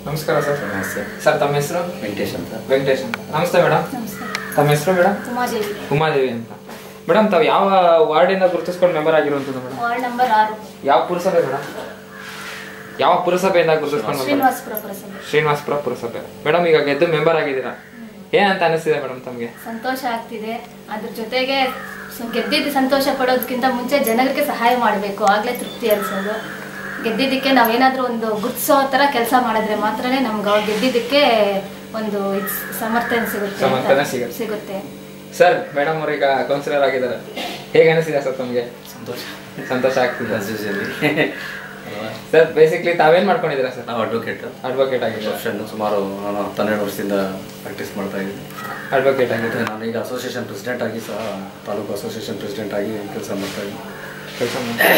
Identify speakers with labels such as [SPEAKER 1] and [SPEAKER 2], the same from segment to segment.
[SPEAKER 1] ನಮಸ್ಕಾರ ಸರ್
[SPEAKER 2] ನಮಸ್ತೆ
[SPEAKER 1] ಸರ್ ತಮ್ಮ ಹೆಸರು
[SPEAKER 2] ವೆಂಕಟೇಶ್ ಅಂತ
[SPEAKER 1] ವೆಂಕಟೇಶ್ ಅಂತ ನಮಸ್ತೆ ಮೇಡಮ್
[SPEAKER 3] ನಮಸ್ಕಾರ
[SPEAKER 1] ತಮ್ಮ ಹೆಸರು ಮೇಡಮ್
[SPEAKER 3] ಉಮಾದೇವಿ
[SPEAKER 1] ಉಮಾದೇವಿ ಅಂತ ಮೇಡಮ್ ತಾವು ಯಾವ ವಾರ್ಡಿಂದ ಗುರುತಿಸ್ಕೊಂಡು ಮೆಂಬರ್ ಆಗಿರುವಂಥದ್ದು ಮೇಡಮ್
[SPEAKER 3] ವಾರ್ಡ್ ನಂಬರ್ ಆರು
[SPEAKER 1] ಯಾವ ಪುರಸಭೆ ಮೇಡಮ್ ಯಾವ ಪುರಸಭೆಯಿಂದ ಗುರುತಿಸ್ಕೊಂಡು member?
[SPEAKER 3] ಶ್ರೀನಿವಾಸಪುರ ಪುರಸಭೆ
[SPEAKER 1] ಶ್ರೀನಿವಾಸಪುರ ಪುರಸಭೆ ಮೇಡಮ್ ಈಗ ಗೆದ್ದು ಮೆಂಬರ್ ಆಗಿದ್ದೀರಾ ಏನಂತ ಅನಿಸ್ತಿದೆ ಮೇಡಮ್ ತಮಗೆ
[SPEAKER 3] ಸಂತೋಷ ಆಗ್ತಿದೆ ಅದ್ರ ಜೊತೆಗೆ ಸ- ಗೆದ್ದಿದ್ದು ಸಂತೋಷ ಪಡೋದಕ್ಕಿಂತ ಮುಂಚೆ ಜನರಿಗೆ ಸಹಾಯ ಮಾಡಬೇಕು ಆಗ್ಲೇ ತೃಪ್ತಿ ಅನ್ಸೋದು ಗೆದ್ದಿದ್ದಕ್ಕೆ ನಾವೇನಾದ್ರೂ ಒಂದು ಗುರ್ತಿಸೋ ತರ ಕೆಲಸ ಮಾಡಿದ್ರೆ ಮಾತ್ರನೇ ನಮ್ಗೆ ಅವ್ರು ಗೆದ್ದಿದ್ದಕ್ಕೆ ಒಂದು ಇದ್ ಸಮರ್ಥನೆ ಸಿಗುತ್ತೆ ಅಂತ
[SPEAKER 1] ಸಮರ್ಥನೆ ಸಿಗುತ್ತೆ.
[SPEAKER 3] ಸಿಗುತ್ತೆ
[SPEAKER 1] ಸರ್ ಮೇಡಮ್ ಅವ್ರೀಗ ಕೌನ್ಸಿಲರ್ ಆಗಿದ್ದಾರೆ ಹೇಗೆ ಅನಿಸಿದೆ ಸರ್ ತಮಗೆ
[SPEAKER 2] ಸಂತೋಷ
[SPEAKER 1] ಸಂತೋಷ ಆಗ್ತಿದೆ
[SPEAKER 2] As usually.
[SPEAKER 1] ಸರ್ ಬೇಸಿಕ್ಲಿ ತಾವೇನ್ ಮಾಡ್ಕೊಂಡಿದ್ದೀರಾ ಸರ್
[SPEAKER 2] ನಾವು ಅಡ್ವೊಕೇಟ್
[SPEAKER 1] ಅಡ್ವೊಕೇಟ್ ಆಗಿದ್ದೀರಾ
[SPEAKER 2] ವರ್ಷನ್ ಸುಮಾರು ನಾನು ಹನ್ನೆರಡು ವರ್ಷದಿಂದ ಪ್ರಾಕ್ಟೀಸ್ ಮಾಡ್ತಾ ಇದ್ದೀನಿ
[SPEAKER 1] ಅಡ್ವೊಕೇಟ್
[SPEAKER 2] ಮತ್ತೆ
[SPEAKER 1] ಆಗಿದ್ದೀರಾ
[SPEAKER 2] ನಾನು ಈಗ ಅಸೋಸಿಯೇಷನ್ ಪ್ರೆಸಿಡೆಂಟ್ ಆಗಿ ಸಹ ತಾಲೂಕು ಅಸೋಸಿಯೇಷನ್ ಪ್ರೆಸಿಡೆಂಟ್ ಆಗಿ ಕೆಲಸ ಮಾಡ್ತಾ ಇದ್ದೀನಿ
[SPEAKER 1] ಕೆಲಸ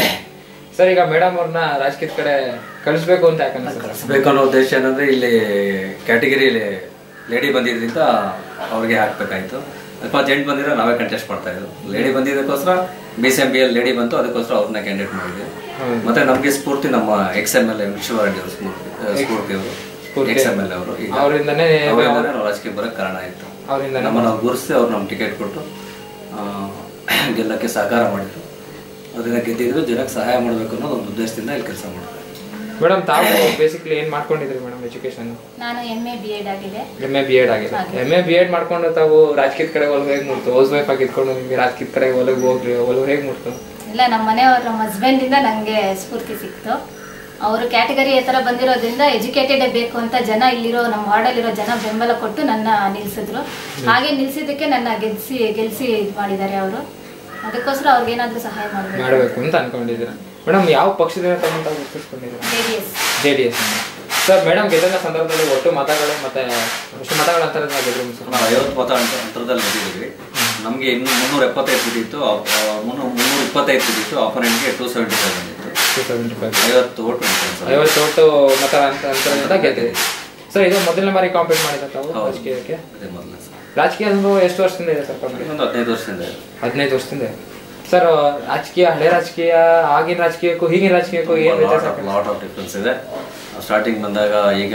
[SPEAKER 1] ಸರ್ ಈಗ ಮೇಡಮ್ ಅವ್ರನ್ನ ರಾಜಕೀಯದ ಕಡೆ ಕಳಿಸ್ಬೇಕು ಅಂತ ಯಾಕಂದ್ರೆ ಸರ್
[SPEAKER 2] ಕಳಿಸ್ಬೇಕು ಅನ್ನೋ ಉದ್ದೇಶ ಏನಂದ್ರೆ ಇಲ್ಲಿ ಕ್ಯಾಟಗಿರಿಲಿ ಲೇಡಿ ಬಂದಿದ್ರಿಂದ ಅವ್ರಿಗೆ ಹಾಕ್ಬೇಕಾಯ್ತು ಅಥವಾ ಜೆಂಟ್ ಬಂದಿದ್ರೆ ನಾವೇ ಕಂಟೆಸ್ಟ್ ಮಾಡ್ತಾ ಇದ್ವು ಲೇಡಿ ಬಂದಿದ್ದಕ್ಕೋಸ್ಕರ B C M B L lady ಬಂತು ಅದಕ್ಕೋಸ್ಕರ ಅವ್ರನ್ನ ಕ್ಯಾಂಡಿಡೇಟ್ ಮಾಡಿದ್ವಿ
[SPEAKER 1] ಹೌದು.
[SPEAKER 2] ಮತ್ತೆ ನಮಗೆ ಸ್ಫೂರ್ತಿ ನಮ್ಮ ex M L A Vishwareddy ಅವರು ಸ್ಫೂರ್ತಿ ಆ, ಸ್ಫೂರ್ತಿ ಅವರು
[SPEAKER 1] ಸ್ಫೂರ್ತಿ.
[SPEAKER 2] ಎಕ್ಸ್ ಎಮ್ ಎಲ್ ಎ ಅವರು ಈಗ
[SPEAKER 1] ಅವರಿಂದನೇ
[SPEAKER 2] ಅವರಿಂದನೇ ನಾವು ರಾಜಕೀಯ ಬರೋಕ್ಕೆ ಕಾರಣ ಆಯಿತು
[SPEAKER 1] ಅವರಿಂದ
[SPEAKER 2] ನಮ್ಮ ನಾವು ಗುರುಸಿ ಅವ್ರು ನಮ್ಗೆ ಟಿಕೆಟ್ ಕೊಟ್ಟು ಆ, ಗೆಲ್ಲಕ್ಕೆ ಸಹಕಾರ ಮಾಡಿದ್ರು ಅದರಿಂದ ಗೆದ್ದಿದ್ರು ಜನಕ್ಕೆ ಸಹಾಯ ಮಾಡಬೇಕು ಅನ್ನೋ ಒಂದು ಉದ್ದೇಶದಿಂದ ಇಲ್ಲಿ ಕೆಲಸ ಮಾಡ್ತಾರೆ
[SPEAKER 1] ಮೇಡಮ್ ತಾವು ಬೇಸಿಕ್ಲಿ ಏನ್ ಮಾಡ್ಕೊಂಡಿದ್ರಿ ಮೇಡಮ್ ಎಜುಕೇಶನ್
[SPEAKER 3] ನಾನು ಎಮ್ ಎ ಬಿ ಎಡ್ ಆಗಿದೆ
[SPEAKER 1] ಎಮ್ ಎ ಬಿ ಎಡ್ ಆಗಿದೆ ಎಮ್ ಎ ಬಿ ಎಡ್ ಮಾಡ್ಕೊಂಡು ತಾವು ರಾಜಕೀಯದ ಕಡೆ ಒಲವು ಹೇಗೆ ಮುಡ್ತು ಹೌಸ್ ವೈಫ್ ಆಗಿ ಇದ್ಕೊಂಡು ನಿಮಗೆ ರಾಜಕೀಯದ ಕಡೆ ಒಲವು ಹೋಗ್ರಿ ಒಲವು ಹೇಗೆ ಮುಡ್ತು
[SPEAKER 3] ಇಲ್ಲ ನಮ್ಮ ಮನೆಯವ್ರ ನಮ್ಮ ಹಸ್ಬೆಂಡಿಂದ ನನಗೆ ಸ್ಫೂರ್ತಿ ಸಿಕ್ತು ಅವರು ಕ್ಯಾಟಗರಿ ಈ ಥರ ಬಂದಿರೋದ್ರಿಂದ ಎಜುಕೇಟೆಡೇ ಬೇಕು ಅಂತ ಜನ ಇಲ್ಲಿರೋ ನಮ್ಮ ವಾರ್ಡಲ್ಲಿರೋ ಜನ ಬೆಂಬಲ ಕೊಟ್ಟು ನನ್ನ ನಿಲ್ಸಿದ್ರು ಹಾಗೆ ನಿಲ್ಸಿದ್ದಕ್ಕೆ ನನ್ನ ಗೆಲ್ಸಿ ಗೆಲ್ಸಿ ಇದು ಮಾಡಿದ್ದಾರೆ ಅವರು ಅದಕ್ಕೋಸ್ಕರ ಅವ್ರಿಗೇನಾದ್ರೂ ಸಹಾಯ ಮಾಡಬೇಕು
[SPEAKER 1] ಮಾಡಬೇಕು ಅಂತ ಅನ್ಕೊಂಡಿದ್ದೀರಾ ಮೇಡಮ್ ಯಾವ ಪಕ್ಷದಿಂದ ತಮ್ಮ ತಾವು ಗುರುತಿಸ್ಕೊಂಡಿದ್ದೀರಾ
[SPEAKER 3] J D S
[SPEAKER 1] J D S sir madam ಗೆದ್ದ ಸಂದರ್ಭದಲ್ಲಿ ಒಟ್ಟು ಮತಗಳು ಮತ್ತೆ ಎಷ್ಟು ಮತಗಳ ಅಂತರ ಗೆದ್ರು ಸರ್
[SPEAKER 2] ನಾವು ಐವತ್ತು ಮತ ಅಂತ ಅಂತರದಲ್ಲಿ ಗೆದ್ದಿದ್ದೀವಿ ನಮಗೆ ಇನ್ನು ಮುನ್ನೂರ ಎಪ್ಪತ್ತೈದು ಬಿದ್ದಿತ್ತು ಮುನ್ನೂರ ಮುನ್ನೂರ ಇಪ್ಪತ್ತೈದು ಬಿದ್ದಿತ್ತು ಆಪೋನೆಂಟ್ಗೆ ಟೂ ಸೆವೆಂಟಿ ಫೈವ್ ಬಂದಿತ್ತು
[SPEAKER 1] ಟೂ ಸೆವೆಂಟಿ ಫೈವ್
[SPEAKER 2] ಐವತ್ತು ಓಟ್ ಉಂಟು ಸರ್
[SPEAKER 1] ಐವತ್ತು ಒಟ್ಟು ಮತ ಅಂತ ಅಂತರದಿಂದ ಗೆದ್ದಿದೆ ಸರ್ ಇದು ಮೊದಲನೇ ಬಾರಿ ಕಾಂಪೀಟ್ ಮಾಡಿದ ತಾವು
[SPEAKER 2] ಹೌದು.
[SPEAKER 1] ರಾಜಕೀಯಕ್ಕೆ
[SPEAKER 2] ಅದೇ ಮೊದಲನೇ ಸರ್
[SPEAKER 1] ರಾಜಕೀಯ ಅನುಭವ ಎಷ್ಟು ವರ್ಷದಿಂದ ಇದೆ ಸರ್ ತಮಗೆ
[SPEAKER 2] ಇನ್ನೊಂದು ಹದಿನೈದು ವರ್ಷದಿಂದ ಇದೆ.
[SPEAKER 1] ಹದಿನೈದು ವರ್ಷದಿಂದ ಇದೆ. ಸರ್ ರಾಜಕೀಯ ಹಳೆ ರಾಜಕೀಯ ಆಗಿನ ರಾಜಕೀಯಕ್ಕೂ ಈಗಿನ ರಾಜಕೀಯಕ್ಕೂ ಏನು ವ್ಯತ್ಯಾಸ
[SPEAKER 2] ಲಾಟ್ ಆಫ್ ಡಿಫ್ರೆನ್ಸ್ ಇದೆ ಸ್ಟಾರ್ಟಿಂಗ್ ಬಂದಾಗ ಈಗ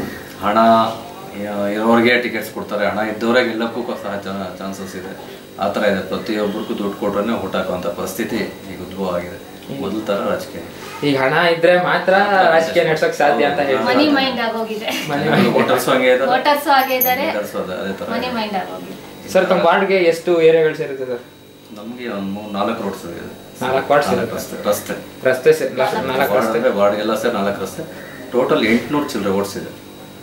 [SPEAKER 2] ಹಣ ಇ- ಇರೋರಿಗೆ ಟಿಕೆಟ್ಸ್ ಕೊಡ್ತಾರೆ ಹಣ ಇದ್ದವರಿಗೆ ಎಲ್ಲಕ್ಕೂ ಸಹ ಚಾನ್ಸಸ್ ಇದೆ ಆ ಥರ ಇದೆ ಪ್ರತಿಯೊಬ್ಬರಿಗೂ ದುಡ್ಡು ಕೊಟ್ರೆ ಓಟ್ ಹಾಕುವಂಥ ಪರಿಸ್ಥಿತಿ ಈಗ ಉದ್ಭವ ಆಗಿದೆ ಮೊದಲ ಥರ ರಾಜಕೀಯ
[SPEAKER 1] ಈಗ ಹಣ ಇದ್ರೆ ಮಾತ್ರ ರಾಜಕೀಯ ನಡ್ಸಕ್ ಸಾಧ್ಯ ಅಂತ ಹೇಳಿ
[SPEAKER 3] ಮನಿ ಮೈಂಡ್ ಆಗೋಗಿದೆ
[SPEAKER 2] ವೋಟರ್ಸ್ ಹಂಗೆ ಇದ್ದಾರೆ
[SPEAKER 3] ವೋಟರ್ಸ್ ಹಾಗೆ ಇದ್ದಾರೆ
[SPEAKER 2] leaders ಅದೇ ಅದೇ ಥರ
[SPEAKER 3] ಮನಿ ಮೈಂಡ್ ಆಗೋಗಿದೆ
[SPEAKER 1] ಸರ್ ತಮ್ಮ ವಾರ್ಡ್ಗೆ ಎಷ್ಟು ಏರಿಯಾಗಳು ಸೇರುತ್ತೆ ಸರ್
[SPEAKER 2] ನಮಗೆ ಒಂದು ಮೂರು ನಾಲ್ಕು ರೋಡ್ಸ್ ಇದೆ
[SPEAKER 1] ನಾಲ್ಕು ವಾರ್ಡ್ಸ್
[SPEAKER 2] ನಾಲ್ಕು
[SPEAKER 1] ಇರುತ್ತೆ.
[SPEAKER 2] ರಸ್ತೆ ರಸ್ತೆ
[SPEAKER 1] ರಸ್ತೆ ಸೇ- ಲ- ನಾಲ್ಕು
[SPEAKER 2] ವಾರ್ಡ್
[SPEAKER 1] ರಸ್ತೆ
[SPEAKER 2] ಅಂದ್ರೆ ವಾರ್ಡ್ಗೆಲ್ಲ ಸೇರಿ ನಾಲ್ಕು ರಸ್ತೆ ಟೋಟಲ್ ಎಂಟುನೂರು ಚಿಲ್ಲರೆ ಓಟ್ಸ್ ಇದೆ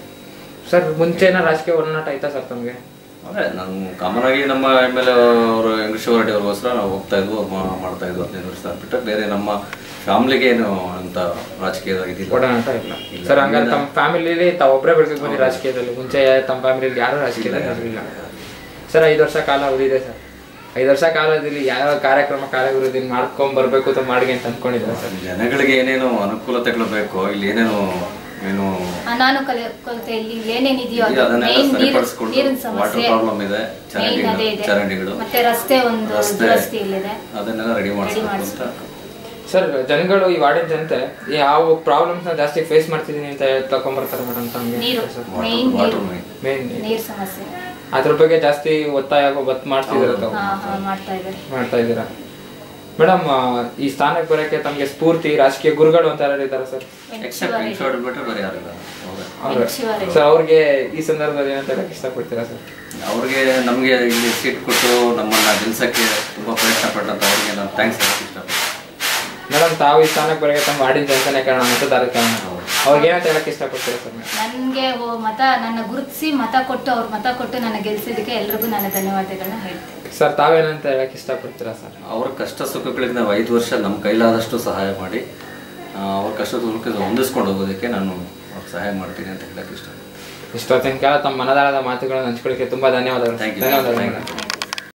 [SPEAKER 1] ಸರ್ ಮುಂಚೆನ ರಾಜಕೀಯ ಒಡನಾಟ ಆಯ್ತಾ ಸರ್ ತಮಗೆ
[SPEAKER 2] ಅದೇ ನಾನು ಕಾಮನ್ ಆಗಿ ನಮ್ಮ ಎಮ್ ಎಲ್ ಅವರು ವೆಂಕಟೇಶ್ವರ ರೆಡ್ಡಿ ಅವ್ರಿಗೋಸ್ಕರ ನಾವು ಹೋಗ್ತಾ ಇದ್ವು ಮಾ- ಮಾಡ್ತಾ ಇದ್ವು ಹದಿನೈದು ವರ್ಷ ಬಿಟ್ಟರೆ ಬೇರೆ ನಮ್ಮ ಫ್ಯಾಮಿಲಿಗೆ ಏನು ಅಂತ ರಾಜಕೀಯದಾಗ ಇದಿಲ್ಲ
[SPEAKER 1] ಒಡನಾಟ ಇಲ್ಲ ಸರ್ ಹಂಗಾರೆ ತಮ್ಮ ಫ್ಯಾಮಿಲಿಲಿ ತಾವು ಒಬ್ಬರೇ ಬೆಳ್ಕೊಂಡು ಬಂದಿ ರಾಜಕೀಯದಲ್ಲಿ ಮುಂಚೆ ತಮ್ಮ ಫ್ಯಾಮಿಲಿಲಿ ಯಾರು ರಾಜಕೀಯದಲ್ಲಿ ಇರಲಿಲ್ಲ ಸರ್ ಐದು ವರ್ಷ ಕಾಲ ಅವಧಿದೆ ಸರ್ ಐದು ವರ್ಷ ಕಾಲದಲ್ಲಿ ಯಾವ ಕಾರ್ಯಕ್ರಮ ಕಾರ್ಯವಿರೋದಿನ ಮಾಡ್ಕೊಂಡ್ ಬರ್ಬೇಕು ಅಂತ ಮಾಡಿ ಅಂತ ಅನ್ಕೊಂಡಿದ್ದಾರೆ ಸರ್
[SPEAKER 2] ಜನಗಳಿಗೆ ಏನೇನು ಅನುಕೂಲತೆಗಳು ಬೇಕೋ ಇಲ್ಲಿ ಏನೇನು ಏನು
[SPEAKER 3] ಅನಾನುಕೂಲ ಕೊರತೆಯಲ್ಲಿ ಏನೇನಿದೆಯೋ
[SPEAKER 2] ಇದೆಯೋ
[SPEAKER 3] ಅದು
[SPEAKER 2] ಅದನ್ನೆಲ್ಲ
[SPEAKER 3] ಮೇನ್ ನೀರು
[SPEAKER 2] ಸರಿಪಡಿಸ್ಕೊಂಡು
[SPEAKER 3] ನೀರಿನ
[SPEAKER 2] ವಾಟರ್
[SPEAKER 3] ಸಮಸ್ಯೆ
[SPEAKER 2] ಪ್ರಾಬ್ಲಮ್ ಇದೆ
[SPEAKER 3] ಮೇನ್ ಅದೇ
[SPEAKER 2] ಚರಂಡಿಗಳು
[SPEAKER 3] ಇದೆ
[SPEAKER 2] ಚರಂಡಿಗಳು
[SPEAKER 3] ಮತ್ತೆ ರಸ್ತೆ ಒಂದು
[SPEAKER 2] ರಸ್ತೆ
[SPEAKER 3] ದುರಸ್ತಿ ಇಲ್ಲಿದೆ
[SPEAKER 2] ಅದನ್ನೆಲ್ಲ ರೆಡಿ ಮಾಡಿಸ್ಬೇಕು ಅಂತ
[SPEAKER 3] ಮಾಡಿಸ್ಬೇಕು.
[SPEAKER 1] ಸರ್ ಜನಗಳು ಈ ವಾರ್ಡಿನ ಜನತೆ ಯಾವ ಪ್ರಾಬ್ಲಮ್ಸ್ ನ ಜಾಸ್ತಿ ಫೇಸ್ ಮಾಡ್ತಿದೀನಿ ಅಂತ ತಗೊಂಡ್ಬರ್ತಾರೆ ಮೇಡಮ್ ತಮಗೆ
[SPEAKER 3] ನೀರು
[SPEAKER 2] Water-
[SPEAKER 3] ಮೇನ್
[SPEAKER 2] water
[SPEAKER 3] ನೀರು
[SPEAKER 2] main.
[SPEAKER 1] ಮೇನ್
[SPEAKER 3] ನೀರ್ ಸಮಸ್ಯೆ
[SPEAKER 1] ಅದ್ರ ಬಗ್ಗೆ ಜಾಸ್ತಿ ಒತ್ತಾಯ ಒತ್ತು ಮಾಡ್ತಿದ್ದೀರಾ ತಾವು
[SPEAKER 3] ಹಾ ಹಾ ಮಾಡ್ತಾ ಇದ್ದಾರೆ
[SPEAKER 1] ಮಾಡ್ತಾ ಇದ್ದೀರಾ ಮೇಡಮ್ ಈ ಸ್ಥಾನಕ್ಕೆ ಬರೋಕ್ಕೆ ತಮಗೆ ಸ್ಫೂರ್ತಿ ರಾಜಕೀಯ ಗುರುಗಳು ಅಂತ ಯಾರು ಇದ್ದಾರೆ ಸರ್
[SPEAKER 2] ಎಕ್ಸೆಪ್ಟ್ ಇನ್ಶೋರ್ಡ್ ಬಿಟ್ಟರೆ ಬೇರೆ ಯಾರಿಲ್ಲ ಹೌದಾ
[SPEAKER 1] ಅವ್ರು
[SPEAKER 3] ಶಿವರೇ.
[SPEAKER 1] ಸರ್ ಅವ್ರಿಗೆ ಈ ಸಂದರ್ಭದಲ್ಲಿ ಏನಂತ ಹೇಳಕ್ ಇಷ್ಟಪಡ್ತೀರಾ ಸರ್
[SPEAKER 2] ಅವ್ರಿಗೆ ನಮಗೆ ಇಲ್ಲಿ ಸೀಟ್ ಕೊಟ್ಟು ನಮ್ಮನ್ನ ಗೆಲ್ಸಕ್ಕೆ ತುಂಬಾ ಪ್ರಯತ್ನ ಪಟ್ಟಂತ ಅವ್ರಿಗೆ ನಾನು ಥ್ಯಾಂಕ್ಸ್ ಹೇಳಕ್ಕೆ ಇಷ್ಟಪಡ್ತೀನಿ
[SPEAKER 1] ಮೇಡಮ್ ತಾವು ಈ ಸ್ಥಾನಕ್ಕೆ ಬರೋಕ್ಕೆ ತಮ್ಮ ವಾರ್ಡಿನ ಜನತನೇ ಕಾರಣ ಮತದಾರ ಕಾರಣ ಅವ್ರಿಗೆ ಏನಂತ ಹೇಳಕ್ ಇಷ್ಟಪಡ್ತೀರಾ ಸರ್ ಮೇಡಮ್
[SPEAKER 3] ನನ್ಗೆ ಓ- ಮತ ನನ್ನ ಗುರುತಿಸಿ ಮತ ಕೊಟ್ಟು ಅವ್ರ ಮತ ಕೊಟ್ಟು ನನ್ನ ಗೆಲ್ಸಿದ್ದಕ್ಕೆ ಎಲ್ರಿಗೂ ನಾನು ಧನ್ಯವಾದಗಳನ್ನ ಹೇಳ್ತೀನಿ
[SPEAKER 1] ಸರ್ ತಾವೇನಂತ ಹೇಳಕ್ ಇಷ್ಟಪಡ್ತೀರಾ ಸರ್
[SPEAKER 2] ಅವ್ರ ಕಷ್ಟ ಸುಖಗಳಿಗೆ ನಾವು ಐದು ವರ್ಷ ನಮ್ಮ ಕೈಲಾದಷ್ಟು ಸಹಾಯ ಮಾಡಿ ಆ, ಅವ್ರ ಕಷ್ಟ ಸುಖಕ್ಕೆ ಹೊಂದಿಸ್ಕೊಂಡು ಹೋಗೋದಕ್ಕೆ ನಾನು ಅವ್ರಿಗೆ ಸಹಾಯ ಮಾಡ್ತೀನಿ ಅಂತ ಹೇಳಕ್ಕೆ ಇಷ್ಟ
[SPEAKER 1] ಇಷ್ಟೊತ್ತಿನ ಕಾಲ ತಮ್ಮ ಮನದಾಳದ ಮಾತುಗಳನ್ನು ಹಂಚ್ಕೊಳ್ಳಿಕ್ಕೆ ತುಂಬಾ ಧನ್ಯವಾದಗಳು
[SPEAKER 2] Thank you.
[SPEAKER 1] ಧನ್ಯವಾದಗಳು
[SPEAKER 2] Thank you.
[SPEAKER 1] ಮೇಡಮ್